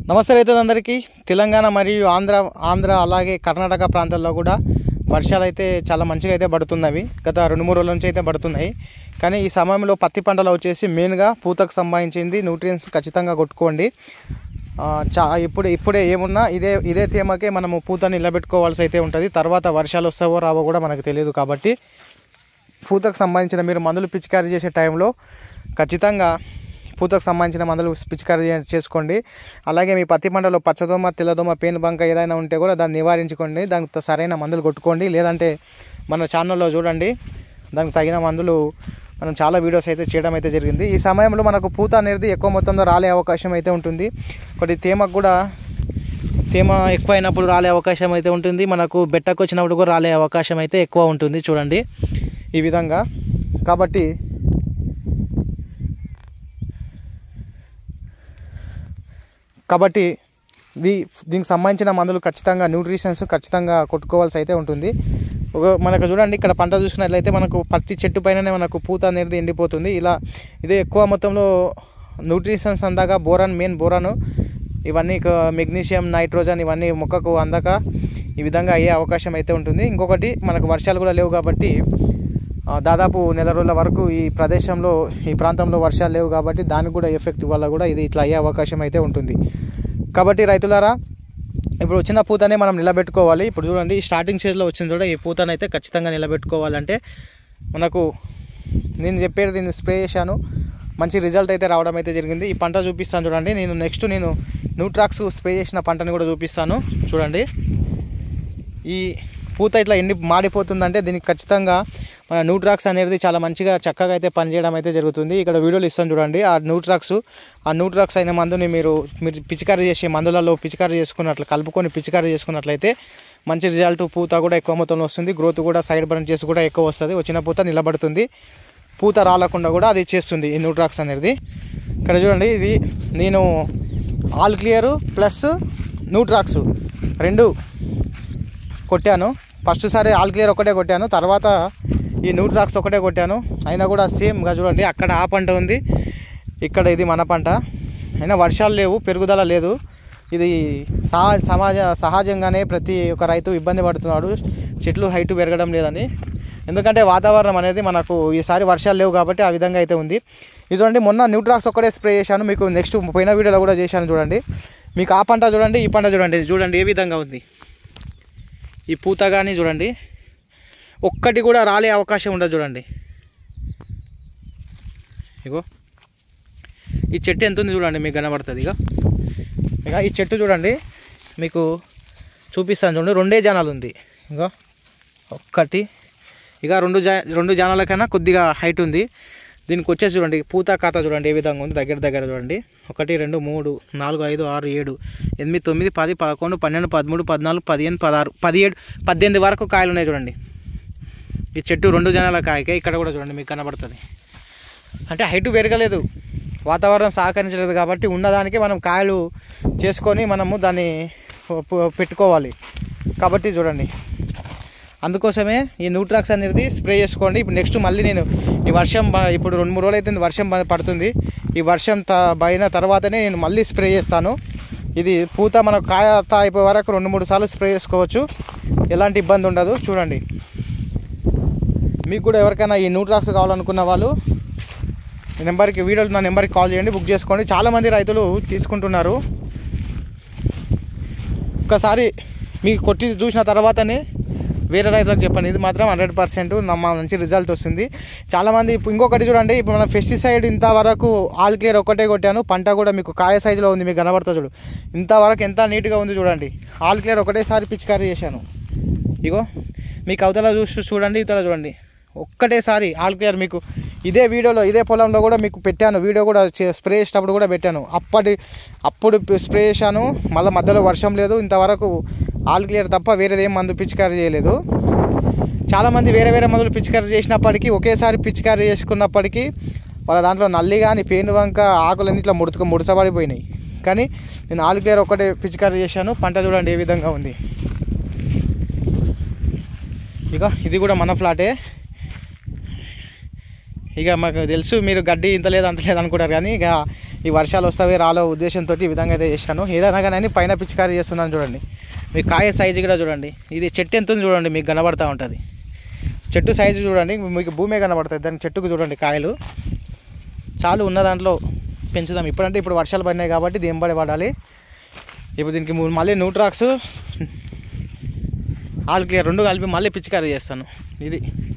నమస్తే రైతులందరికీ తెలంగాణ మరియు ఆంధ్ర ఆంధ్ర అలాగే కర్ణాటక ప్రాంతాల్లో కూడా వర్షాలు అయితే చాలా మంచిగా అయితే పడుతున్నవి గత రెండు మూడు రోజుల నుంచి అయితే పడుతున్నాయి కానీ ఈ సమయంలో పత్తి పంటలో వచ్చేసి మెయిన్గా పూతకు సంబంధించింది న్యూట్రియన్స్ ఖచ్చితంగా కొట్టుకోండి ఆ, చా ఇప్పుడు ఇప్పుడే ఏమున్నా ఇదే ఇదే తేమకే మనము పూతని నిలబెట్టుకోవాల్సి అయితే ఉంటుంది తర్వాత వర్షాలు వస్తావో రావో కూడా మనకు తెలియదు కాబట్టి పూతకు సంబంధించిన మీరు మందులు పిచికారీ చేసే టైంలో ఖచ్చితంగా పూతకు సంబంధించిన మందులు పిచికారీ చే- చేసుకోండి అలాగే మీ పత్తి పంటలో పచ్చదోమ తెల్లదోమ పేను బంక ఏదైనా ఉంటే కూడా దాన్ని నివారించుకోండి దానికి త- సరైన మందులు కొట్టుకోండి లేదంటే మన ఛానల్లో చూడండి దానికి తగిన మందులు మనం చాలా వీడియోస్ అయితే చేయడం అయితే జరిగింది ఈ సమయంలో మనకు పూత అనేది ఎక్కువ మొత్తంలో రాలే అవకాశం అయితే ఉంటుంది ఒకటి తేమకు కూడా తేమ ఎక్కువ అయినప్పుడు రాలే అవకాశం అయితే ఉంటుంది మనకు బెట్టకు వచ్చినప్పుడు కూడా రాలే అవకాశం అయితే ఎక్కువ ఉంటుంది చూడండి ఈ విధంగా కాబట్టి కాబట్టి వీ దీనికి సంబంధించిన మందులు ఖచ్చితంగా న్యూట్రిషన్స్ ఖచ్చితంగా కొట్టుకోవాల్సి అయితే ఉంటుంది ఒక మనకు చూడండి ఇక్కడ పంట చూసుకున్నట్లయితే మనకు పత్తి చెట్టు పైననే మనకు పూత అనేది ఎండిపోతుంది ఇలా ఇదే ఎక్కువ మొత్తంలో న్యూట్రిషన్స్ అందాక బోరాన్ మెయిన్ బోరాను ఇవన్నీ ఇక మెగ్నీషియం నైట్రోజన్ ఇవన్నీ మొక్కకు అందక ఈ విధంగా అయ్యే అవకాశం అయితే ఉంటుంది ఇంకొకటి మనకు వర్షాలు కూడా లేవు కాబట్టి ఆ, దాదాపు నెల రోజుల వరకు ఈ ప్రదేశంలో ఈ ప్రాంతంలో వర్షాలు లేవు కాబట్టి దానికి కూడా ఎఫెక్ట్ వల్ల కూడా ఇది ఇట్లా అయ్యే అవకాశం అయితే ఉంటుంది కాబట్టి రైతులారా ఇప్పుడు వచ్చిన పూతనే మనం నిలబెట్టుకోవాలి ఇప్పుడు చూడండి ఈ స్టార్టింగ్ స్టేజ్లో వచ్చింది కూడా ఈ పూతను అయితే ఖచ్చితంగా నిలబెట్టుకోవాలంటే మనకు నేను చెప్పేది దీన్ని స్ప్రే చేశాను మంచి రిజల్ట్ అయితే రావడం అయితే జరిగింది ఈ పంట చూపిస్తాను చూడండి నేను నెక్స్ట్ నేను న్యూట్రాక్స్ స్ప్రే చేసిన పంటని కూడా చూపిస్తాను చూడండి ఈ పూత ఇట్లా ఎండి మాడిపోతుందంటే దీనికి ఖచ్చితంగా మన న్యూట్రాక్స్ అనేది చాలా మంచిగా చక్కగా అయితే పనిచేయడం అయితే జరుగుతుంది ఇక్కడ వీడియోలు ఇస్తాను చూడండి ఆ న్యూట్రాక్స్ ఆ న్యూట్రాక్స్ అయిన మందుని మీరు మీరు పిచికారీ చేసే మందులలో పిచికారీ చేసుకున్నట్లు కలుపుకొని పిచికారీ చేసుకున్నట్లయితే మంచి రిజల్ట్ పూత కూడా ఎక్కువ మొత్తంలో వస్తుంది గ్రోత్ కూడా సైడ్ బ్రాంచెస్ కూడా ఎక్కువ వస్తుంది వచ్చిన పూత నిలబడుతుంది పూత రాలకుండా కూడా అది చేస్తుంది ఈ న్యూట్రాక్స్ అనేది ఇక్కడ చూడండి ఇది నేను ఆల్ క్లియర్ ప్లస్ న్యూట్రాక్స్ రెండు కొట్టాను ఫస్ట్ సారి ఆల్ క్లియర్ ఒకటే కొట్టాను తర్వాత ఈ న్యూట్రాక్స్ ఒకటే కొట్టాను అయినా కూడా సేమ్గా చూడండి అక్కడ ఆ పంట ఉంది ఇక్కడ ఇది మన పంట అయినా వర్షాలు లేవు పెరుగుదల లేదు ఇది సహ సమాజ సహజంగానే ప్రతి ఒక్క రైతు ఇబ్బంది పడుతున్నాడు చెట్లు హైట్ పెరగడం లేదని ఎందుకంటే వాతావరణం అనేది మనకు ఈసారి వర్షాలు లేవు కాబట్టి ఆ విధంగా అయితే ఉంది ఇది చూడండి మొన్న న్యూట్రాక్స్ ఒక్కటే స్ప్రే చేశాను మీకు నెక్స్ట్ పోయిన వీడియోలో కూడా చేశాను చూడండి మీకు ఆ పంట చూడండి ఈ పంట చూడండి ఇది చూడండి ఏ విధంగా ఉంది ఈ పూత కానీ చూడండి ఒక్కటి కూడా రాలే అవకాశం ఉండదు చూడండి ఇగో ఈ చెట్టు ఎంత ఉంది చూడండి మీకు కనబడుతుంది ఇక ఇక ఈ చెట్టు చూడండి మీకు చూపిస్తాను చూడండి రెండే జానాలు ఉంది ఇగో ఒక్కటి ఇక రెండు జా రెండు జానాల కన్నా కొద్దిగా హైట్ ఉంది దీనికి వచ్చేసి చూడండి పూత ఖాత చూడండి ఏ విధంగా ఉంది దగ్గర దగ్గర చూడండి ఒకటి రెండు మూడు నాలుగు ఐదు ఆరు ఏడు ఎనిమిది తొమ్మిది పది పదకొండు పన్నెండు పదమూడు పద్నాలుగు పదిహేను పదహారు పదిహేడు పద్దెనిమిది వరకు కాయలు ఉన్నాయి చూడండి ఈ చెట్టు రెండు జనాల కాయకే ఇక్కడ కూడా చూడండి మీకు కనబడుతుంది అంటే హైట్ పెరగలేదు వాతావరణం సహకరించలేదు కాబట్టి ఉన్నదానికి మనం కాయలు చేసుకొని మనము దాన్ని ప- పెట్టుకోవాలి కాబట్టి చూడండి అందుకోసమే ఈ న్యూట్రాక్స్ అనేది స్ప్రే చేసుకోండి ఇప్పుడు నెక్స్ట్ మళ్ళీ నేను ఈ వర్షం బ- ఇప్పుడు రెండు మూడు రోజులు అయితే వర్షం బ- పడుతుంది ఈ వర్షం త పడిన తర్వాతనే నేను మళ్ళీ స్ప్రే చేస్తాను ఇది పూత మనకు కాయ తా అయిపోయే వరకు రెండు మూడు సార్లు స్ప్రే చేసుకోవచ్చు ఎలాంటి ఇబ్బంది ఉండదు చూడండి మీకు కూడా ఎవరికైనా ఈ న్యూట్రాక్స్ కావాలనుకున్న వాళ్ళు ఈ నెంబర్కి వీడియోలు నా నెంబర్కి కాల్ చేయండి బుక్ చేసుకోండి చాలామంది రైతులు తీసుకుంటున్నారు ఒకసారి మీకు కొట్టి చూసిన తర్వాతనే వేరే రైతులకు చెప్పండి ఇది మాత్రం హండ్రెడ్ పర్సెంట్ నమ్మ మంచి రిజల్ట్ వస్తుంది చాలామంది ఇప్పుడు ఇంకొకటి చూడండి ఇప్పుడు మన పెస్టిసైడ్ ఇంతవరకు ఆల్ క్లియర్ ఒకటే కొట్టాను పంట కూడా మీకు కాయ సైజులో ఉంది మీకు కనబడుతుంది చూడు ఇంతవరకు ఎంత నీట్గా ఉంది చూడండి ఆల్ క్లియర్ ఒకటేసారి పిచికారీ చేశాను ఇగో మీకు అవతల చూసి చూడండి ఇతల చూడండి ఒక్కటేసారి ఆల్ క్లియర్ మీకు ఇదే వీడియోలో ఇదే పొలంలో కూడా మీకు పెట్టాను వీడియో కూడా చే- స్ప్రే చేసేటప్పుడు కూడా పెట్టాను అప్పటి అప్పుడు పి- స్ప్రే చేశాను మళ్ళీ మధ్యలో వర్షం లేదు ఇంతవరకు ఆల్ క్లియర్ తప్ప వేరేది ఏం మందు పిచికారీ చేయలేదు చాలామంది వేరే వేరే మందులు పిచికారీ చేసినప్పటికీ ఒకేసారి పిచికారీ చేసుకున్నప్పటికీ వాళ్ళ దాంట్లో నల్లి కానీ పేను వంక ఆకులన్నీ ఇట్లా ముడుచుకు ముడచబడిపోయినాయి కానీ నేను ఆల్ క్లియర్ ఒకటే పిచికారీ చేశాను పంట చూడండి ఏ విధంగా ఉంది ఇక ఇది కూడా మన ఫ్లాటే ఇక మాకు తెలుసు మీరు గడ్డి ఇంత లేదు అంత లేదు అనుకుంటారు కానీ ఇక ఈ వర్షాలు వస్తావే రాలో ఉద్దేశంతో ఈ విధంగా అయితే చేశాను ఏదైనా కానీ పైన పిచికారీ చేస్తున్నాను చూడండి మీ కాయ సైజు కూడా చూడండి ఇది చెట్టు ఎంత ఉంది చూడండి మీకు కనబడతా ఉంటుంది చెట్టు సైజు చూడండి మీకు భూమే కనబడుతుంది దానికి చెట్టుకు చూడండి కాయలు చాలు ఉన్న దాంట్లో పెంచుదాం ఇప్పుడంటే ఇప్పుడు వర్షాలు పడినాయి కాబట్టి దేంబడి పడాలి ఇప్పుడు దీనికి మూ- మళ్ళీ న్యూట్రాక్స్ ఆల్ క్లియర్ రెండు కలిపి మళ్ళీ పిచికారీ చేస్తాను ఇది